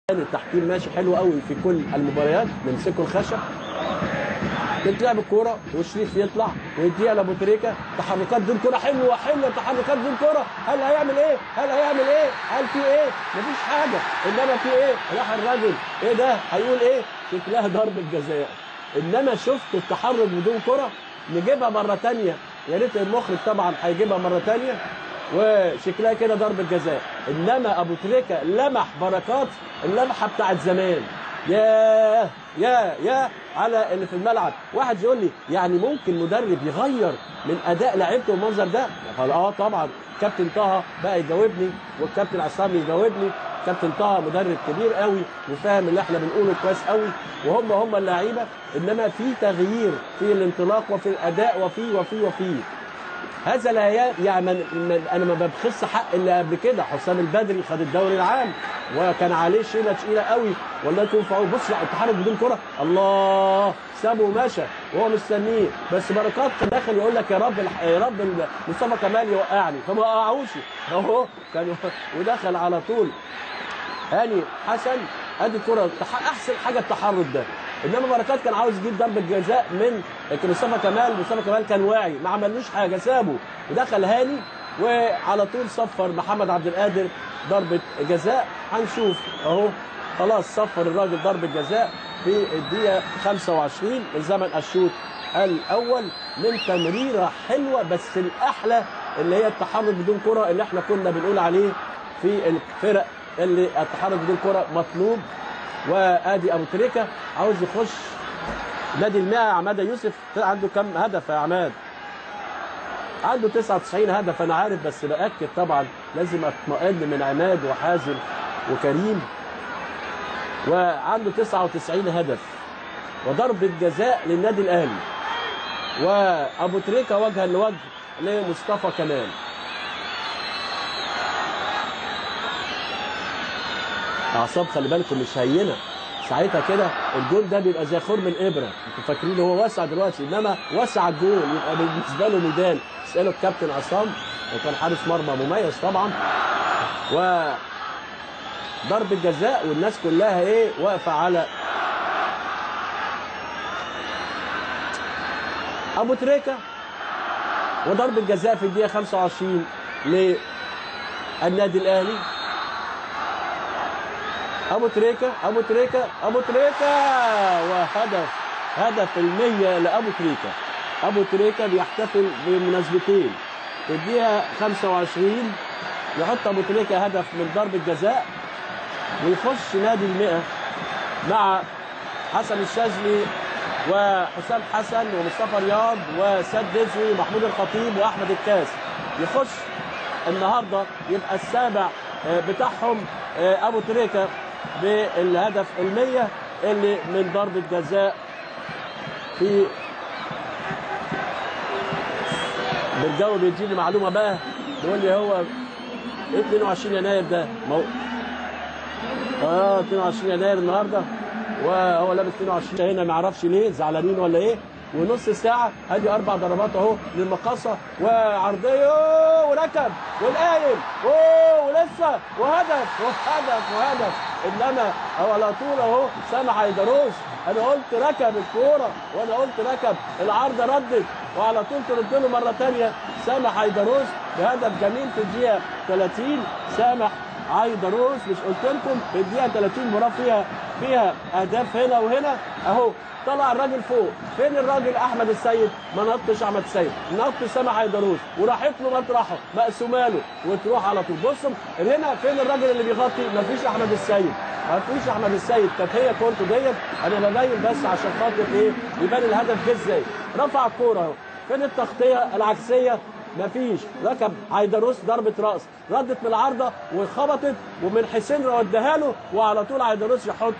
التحكيم ماشي حلو قوي في كل المباريات نمسكوا الخشب تتلعب الكوره وشريف يطلع ويديها لابو تريكه تحركات دون كوره حلوه حلوه تحركات دون كوره هل هيعمل ايه؟ هل هيعمل ايه؟ هل في ايه؟ مفيش حاجه انما في ايه؟ راح الراجل ايه ده؟ هيقول ايه؟ شكلها ضربه جزاء انما شفت التحرك بدون كره نجيبها مره ثانيه يا ريت المخرج طبعا هيجيبها مره ثانيه وشكلها كده ضربه جزاء انما ابو تريكه لمح بركات اللمحه بتاعت زمان يا يا يا على اللي في الملعب واحد يقول لي يعني ممكن مدرب يغير من اداء لعيبته المنظر ده قال اه طبعا كابتن طه بقى يجاوبني والكابتن عصام يجاوبني كابتن طه مدرب كبير قوي وفاهم اللي احنا بنقوله كويس قوي وهم هم اللعيبه انما في تغيير في الانطلاق وفي الاداء وفي وفي وفي هذا لا يعني من من انا ما ببخس حق اللي قبل كده حسام البدري خد الدوري العام وكان عليه شيله تقيله قوي والله يكون في عونه بص التحرك بدون كره الله سابه ومشى وهو مستنيه بس بركات كان داخل يقول لك يا رب الح... يا رب مصطفى كمال يوقعني فما وقعوش اهو كان ودخل على طول هاني حسن ادي كره احسن حاجه التحرك ده انما بركات كان عاوز يجيب ضربه جزاء من مصطفى كمال مصطفى كمال كان واعي ما عملوش حاجه سابه ودخل هاني وعلى طول صفر محمد عبد القادر ضربه جزاء هنشوف اهو خلاص صفر الراجل ضربه جزاء في الدقيقه 25 من زمن الشوط الاول من تمريره حلوه بس الاحلى اللي هي التحرك بدون كره اللي احنا كنا بنقول عليه في الفرق اللي التحرك بدون كره مطلوب وادي ابو تريكه عاوز يخش نادي الماء عماد يوسف عنده كم هدف يا عماد عنده 99 هدف انا عارف بس باكد طبعا لازم اطمئن من عماد وحازم وكريم وعنده 99 هدف وضربه جزاء للنادي الاهلي وابو تريكه وجها لوجه لمصطفى كمال اعصاب خلي بالكم مش هينه ساعتها كده الجول ده بيبقى زي خرم الابره انتوا فاكرين هو واسع دلوقتي انما وسع الجول يبقى بالنسبه له ميدان اسالوا الكابتن عصام وكان حارس مرمى مميز طبعا و ضربة جزاء والناس كلها ايه واقفه على ابو تريكه وضربة جزاء في الدقيقه 25 للنادي الاهلي ابو تريكه ابو تريكه ابو تريكه وهدف هدف المية لابو تريكه ابو تريكه بيحتفل بمناسبتين في الدقيقه 25 يحط ابو تريكه هدف من ضربه جزاء ويخش نادي المئة مع حسن الشاذلي وحسام حسن ومصطفى رياض وساد دزوي ومحمود الخطيب واحمد الكاس يخش النهارده يبقى السابع بتاعهم ابو تريكه بالهدف المية اللي من ضربة جزاء في بالجو بيديني معلومة بقى بيقول لي هو 22 يناير ده مو... اه 22 يناير النهارده وهو لابس 22 هنا ما اعرفش ليه زعلانين ولا ايه ونص ساعة ادي اربع ضربات اهو للمقاصة وعرضية وركب والقايم اوه ولسه وهدف وهدف وهدف انما هو على طول اهو سامح هيدروس انا قلت ركب الكورة وانا قلت ركب العارضة ردت وعلى طول ترد له مرة ثانية سامح هيدروس بهدف جميل في الدقيقة 30 سامح عايدروس مش قلت لكم في الدقيقة 30 مباراة فيها فيها اهداف هنا وهنا اهو طلع الراجل فوق فين الراجل احمد السيد ما نطش احمد السيد نط سامح عيدروس وراحت له مطرحه مقسومه له وتروح على طول بصوا هنا فين الراجل اللي بيغطي مفيش احمد السيد مفيش احمد السيد كانت هي كورته ديت انا ببين بس عشان خاطر ايه يبان الهدف جه ازاي رفع الكوره اهو فين التغطيه العكسيه مفيش ركب عيدروس ضربه راس ردت من العارضه وخبطت ومن حسين وداها له وعلى طول عيدروس يحط